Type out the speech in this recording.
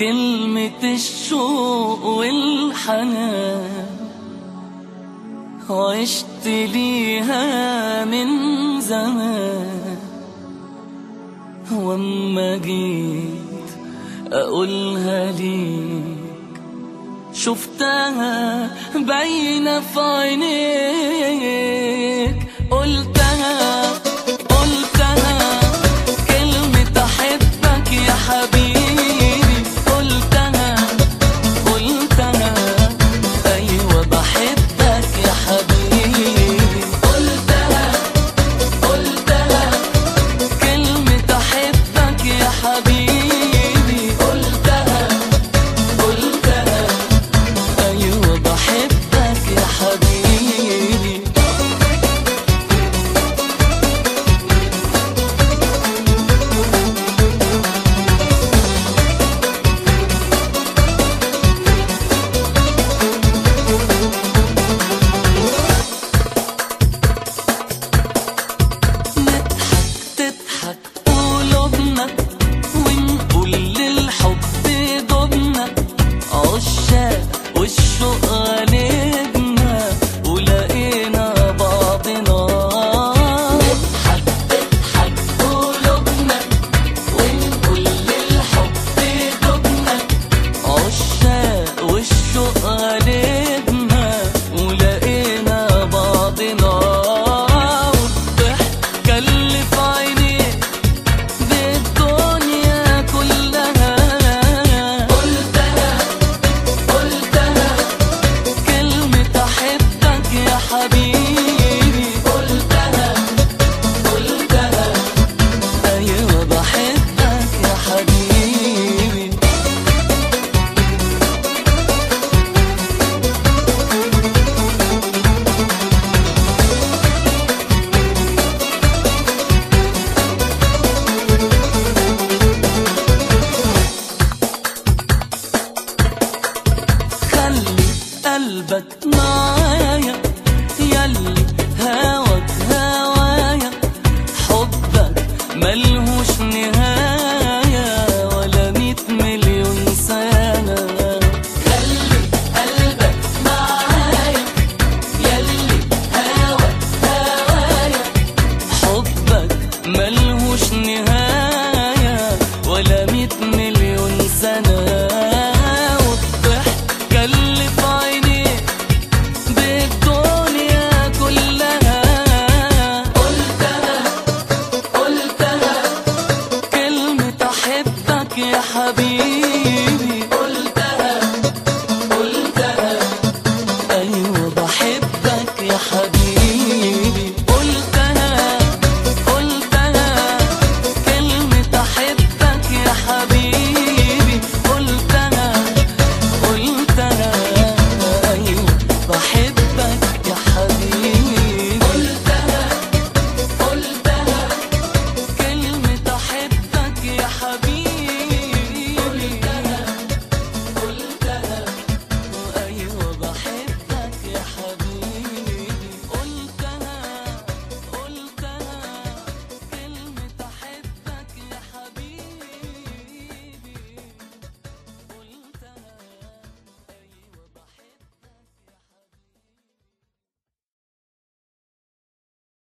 كلمة الشوق والحنان عشت ليها من زمان واما جيت اقولها ليك شفتها باينة في عينيك قلتها قلتها كلمة أحبك يا حبيبي قلتها قلتها أيوة بحبك يا حبيبي قلتها قلتها كلمة أحبك يا حبيبي قلتها قلتها أيوة بحبك يا حبيبي نضحك تضحك قلوبنا ونقول للحب دبنا عشاق والشوق غالبنا ولقينا بعضنا نضحك تضحك قلوبنا ونقول للحب دبنا عشاق والشوق غالبنا ولقينا بعضنا والضحك اللي في عينيك بالدنيا كلها قلتها قلتها كلمة أحبك يا حبيبي قلتها قلتها أيوة بحبك يا حبيبي خلي قلبك معايا يلي هواك هوايا حبك ملهوش نهاية ولا ميت مليون سنة خلي قلبك معايا يلي هواك هوايا حبك ملهوش نهاية ولا ميت مليون سنة والضحكة اللي في عينيك بالدنيا كلها قلتها قلتها كلمة أحبك يا حبيبي